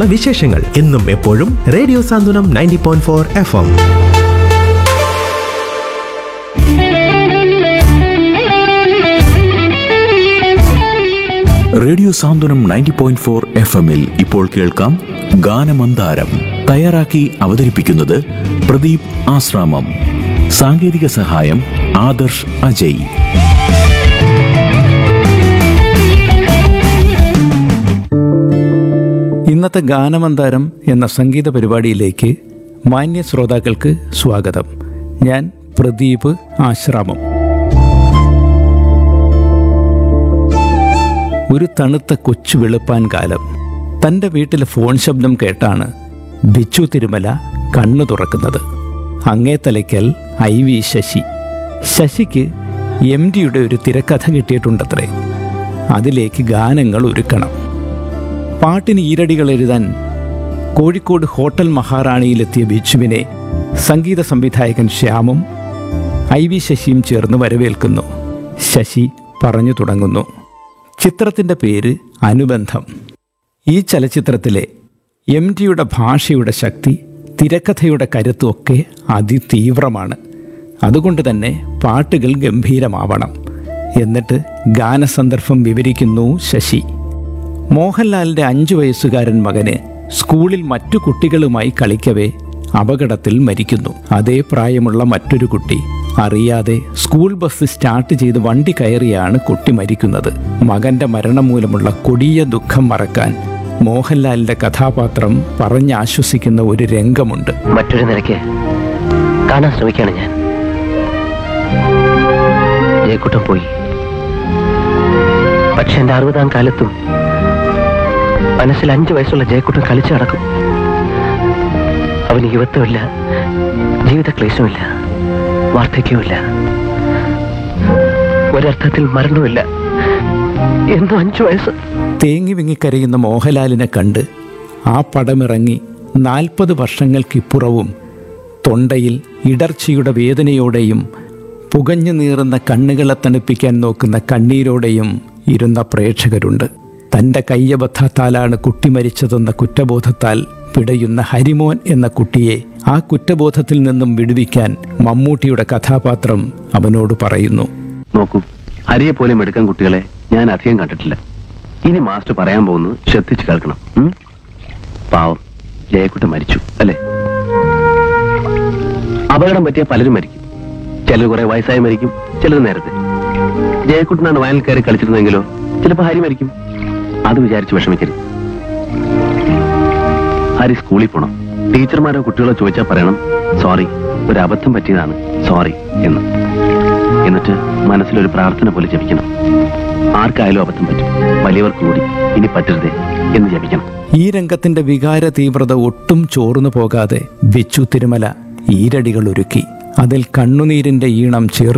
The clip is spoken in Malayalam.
വിശേഷങ്ങൾ എന്നും എപ്പോഴും radio Santhwanam ninety point four F M radio Santhwanam ninety point four F എമ്മിൽ ഇപ്പോൾ കേൾക്കാം ഗാനമന്ദാരം തയ്യാറാക്കി അവതരിപ്പിക്കുന്നത് പ്രദീപ് ആശ്രാമം സാങ്കേതിക സഹായം ആദർശ് അജയ് ഇന്നത്തെ ഗാനമന്താരം എന്ന സംഗീത പരിപാടിയിലേക്ക് മാന്യ ശ്രോതാക്കൾക്ക് സ്വാഗതം ഞാൻ പ്രദീപ് ആശ്രാമം ഒരു തണുത്ത കൊച്ചു വെളുപ്പാൻ കാലം തൻ്റെ വീട്ടിലെ ഫോൺ ശബ്ദം കേട്ടാണ് ബിച്ചു തിരുമല കണ്ണു തുറക്കുന്നത് അങ്ങേ തലയ്ക്കൽ ഐ വി ശശി ശശിക്ക് എം ഡിയുടെ ഒരു തിരക്കഥ കിട്ടിയിട്ടുണ്ടത്രേ അതിലേക്ക് ഗാനങ്ങൾ ഒരുക്കണം പാട്ടിന് ഈരടികൾ എഴുതാൻ കോഴിക്കോട് ഹോട്ടൽ മഹാറാണിയിലെത്തിയ ബിച്ചുവിനെ സംഗീത സംവിധായകൻ ശ്യാമും ഐ വി ശശിയും ചേർന്ന് വരവേൽക്കുന്നു ശശി പറഞ്ഞു തുടങ്ങുന്നു ചിത്രത്തിൻ്റെ പേര് അനുബന്ധം ഈ ചലച്ചിത്രത്തിലെ എം ടിയുടെ ഭാഷയുടെ ശക്തി തിരക്കഥയുടെ കരുത്തും ഒക്കെ അതിതീവ്രമാണ് അതുകൊണ്ട് തന്നെ പാട്ടുകൾ ഗംഭീരമാവണം എന്നിട്ട് ഗാനസന്ദർഭം വിവരിക്കുന്നു ശശി മോഹൻലാലിന്റെ അഞ്ചു വയസ്സുകാരൻ മകന് സ്കൂളിൽ മറ്റു കുട്ടികളുമായി കളിക്കവേ അപകടത്തിൽ മരിക്കുന്നു അതേ പ്രായമുള്ള മറ്റൊരു കുട്ടി അറിയാതെ സ്കൂൾ ബസ് സ്റ്റാർട്ട് ചെയ്ത് വണ്ടി കയറിയാണ് കുട്ടി മരിക്കുന്നത് മകന്റെ മരണം മൂലമുള്ള കൊടിയ ദുഃഖം മറക്കാൻ മോഹൻലാലിന്റെ കഥാപാത്രം പറഞ്ഞാശ്വസിക്കുന്ന ഒരു രംഗമുണ്ട് മറ്റൊരു നിലയ്ക്ക് കാണാൻ ശ്രമിക്കുകയാണ് ഞാൻ ജയക്കുട്ടം പോയി പക്ഷെ എന്റെ അറുപതാം കാലത്തും മനസ്സിൽ അഞ്ചു വയസ്സുള്ള ജയക്കുട്ടൻ കളിച്ചു നടക്കും അവന് യുവത്വമില്ല ജീവിത ക്ലേശമില്ല വാർദ്ധക്യവുമില്ല ഒരർത്ഥത്തിൽ മരണവുമില്ല എന്തോ അഞ്ചു വയസ്സ് തേങ്ങി വിങ്ങിക്കരയുന്ന മോഹൻലാലിനെ കണ്ട് ആ പടമിറങ്ങി നാൽപ്പത് വർഷങ്ങൾക്കിപ്പുറവും തൊണ്ടയിൽ ഇടർച്ചയുടെ വേദനയോടെയും പുകഞ്ഞു നീറുന്ന കണ്ണുകളെ തണുപ്പിക്കാൻ നോക്കുന്ന കണ്ണീരോടെയും ഇരുന്ന പ്രേക്ഷകരുണ്ട് തൻ്റെ കയ്യബദ്ധത്താലാണ് കുട്ടി മരിച്ചതെന്ന കുറ്റബോധത്താൽ പിടയുന്ന ഹരിമോൻ എന്ന കുട്ടിയെ ആ കുറ്റബോധത്തിൽ നിന്നും വിടുവിക്കാൻ മമ്മൂട്ടിയുടെ കഥാപാത്രം അവനോട് പറയുന്നു നോക്കൂ ഹരിയെ പോലെ മെടുക്കാൻ കുട്ടികളെ ഞാൻ അധികം കണ്ടിട്ടില്ല ഇനി മാസ്റ്റർ പറയാൻ പോകുന്നത് ശ്രദ്ധിച്ചു കേൾക്കണം ഉം? പാവം ജയക്കുട്ടൻ മരിച്ചു അല്ലേ അപകടം പറ്റിയ പലരും മരിക്കും ചിലർ കുറെ വയസ്സായി മരിക്കും ചിലർ നേരത്തെ ജയക്കുട്ടനാണ് വയലിൽ കയറി കളിച്ചിരുന്നെങ്കിലോ ചിലപ്പോ ഹരി മരിക്കും അത് വിചാരിച്ച് വിഷമിക്കരുത് ഹരി സ്കൂളിൽ പോണം ടീച്ചർമാരോ കുട്ടികളോ ചോദിച്ചാൽ പറയണം സോറി ഒരു അബദ്ധം പറ്റിയതാണ് സോറി എന്ന് എന്നിട്ട് മനസ്സിലൊരു പ്രാർത്ഥന പോലെ ജപിക്കണം ആർക്കായാലും അബദ്ധം പറ്റും വലിയവർക്ക് കൂടി ഇനി പറ്റരുതേ എന്ന് ജപിക്കണം ഈ രംഗത്തിന്റെ വികാര തീവ്രത ഒട്ടും ചോർന്നു പോകാതെ ബിച്ചു തിരുമല ഈരടികൾ ഒരുക്കി അതിൽ കണ്ണുനീരിന്റെ ഈണം ചേർത്ത്